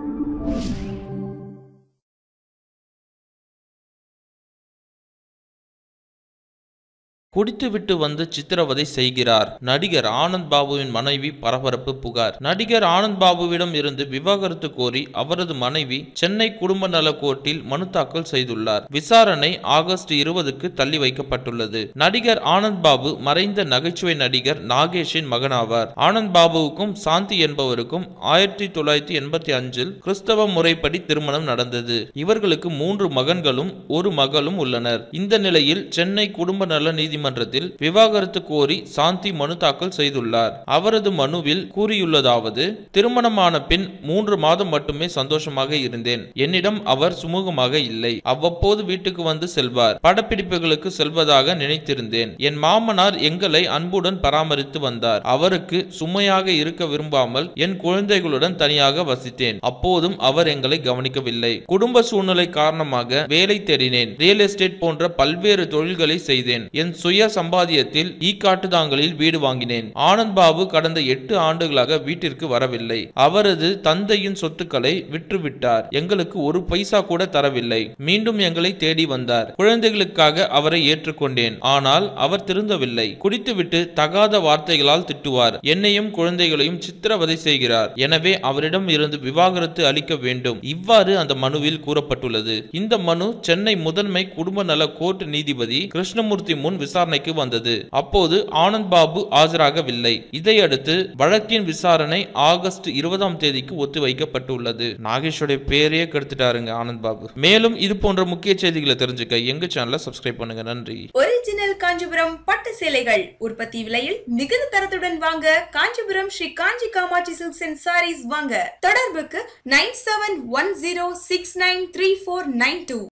குடித்துவிட்டு வந்து சித்திரவதை செய்கிறார் நடிகர் ஆனந்த் பாபுவின் மனைவி பரபரப்பு புகார் நடிகர் ஆனந்த் பாபுவிடம் இருந்து விவாகரத்து கோரி அவரது மனைவி சென்னை குடும்ப நல கோர்ட்டில் மனு தாக்கல் செய்துள்ளார் விசாரணை ஆகஸ்ட் இருபதுக்கு தள்ளி வைக்கப்பட்டுள்ளது நடிகர் ஆனந்த் பாபு மறைந்த நகைச்சுவை நடிகர் நாகேஷின் மகனாவார் ஆனந்த் பாபுவுக்கும் சாந்தி என்பவருக்கும் ஆயிரத்தி தொள்ளாயிரத்தி எண்பத்தி அஞ்சில் கிறிஸ்தவ முறைப்படி திருமணம் நடந்தது இவர்களுக்கு மூன்று மகன்களும் ஒரு மகளும் உள்ளனர் இந்த நிலையில் சென்னை குடும்ப நல நீதிமன்றத்தில் விவாகரத்து கோரி சாந்தி மனு தாக்கல் செய்துள்ளார் அவரது மனுவில் கூறியுள்ளதாவது திருமணமான பின் மூன்று மாதம் மட்டுமே சந்தோஷமாக இருந்தேன் என்னிடம் அவர் சுமூகமாக இல்லை அவ்வப்போது வீட்டுக்கு வந்து செல்வார் படப்பிடிப்புகளுக்கு செல்வதாக நினைத்திருந்தேன் என் மாமனார் எங்களை அன்புடன் பராமரித்து வந்தார் அவருக்கு சுமையாக இருக்க விரும்பாமல் என் குழந்தைகளுடன் தனியாக வசித்தேன் அப்போதும் அவர் எங்களை கவனிக்கவில்லை குடும்ப சூழ்நிலை காரணமாக வேலை தேடினேன் ரியல் எஸ்டேட் போன்ற பல்வேறு தொழில்களை செய்தேன் என் சுய சம்பாத்தியத்தில் ஈ காட்டுதாங்கலில் வீடு வாங்கினேன் ஆனந்த் பாபு கடந்த எட்டு ஆண்டுகளாக வீட்டிற்கு வரவில்லை அவரது தந்தையின் சொத்துக்களை விற்றுவிட்டார் எங்களுக்கு ஒரு பைசா கூட தரவில்லை மீண்டும் எங்களை தேடி வந்தார் குழந்தைகளுக்காக அவரை ஏற்றுக்கொண்டேன் ஆனால் அவர் திருந்தவில்லை குடித்துவிட்டு தகாத வார்த்தைகளால் திட்டுவார் என்னையும் குழந்தைகளையும் சித்திரவதை செய்கிறார் எனவே அவரிடம் இருந்து விவாகரத்து அளிக்க வேண்டும் இவ்வாறு அந்த மனுவில் கூறப்பட்டுள்ளது இந்த மனு சென்னை முதன்மை குடும்ப நல கோர்ட் நீதிபதி கிருஷ்ணமூர்த்தி முன் விசாரணைக்கு வந்தது அப்போது ஆனந்த் பாபு ஆஜராகவில்லை இதையடுத்து வழக்கின் விசாரணை ஆகஸ்ட் இருபதாம் தேதிக்கு ஒத்திவைக்கப்பட்டுள்ளது நாகேஷோட பேரையே கெடுத்துட்டாருங்க ஆனந்த் பாபு மேலும் இது போன்ற முக்கிய செய்திகளை தெரிஞ்சுக்க எங்க சேனலை சப்ஸ்கிரைப் பண்ணுங்க நன்றி ஒரிஜினல் காஞ்சிபுரம் பட்டு சேலைகள் உற்பத்தி விலையில் மிகுந்த தரத்துடன் வாங்க Kanchipuram Shri Kanchi Kamakshi silks and sarees வாங்க தொடர்புக்கு nine seven one zero six nine three four nine two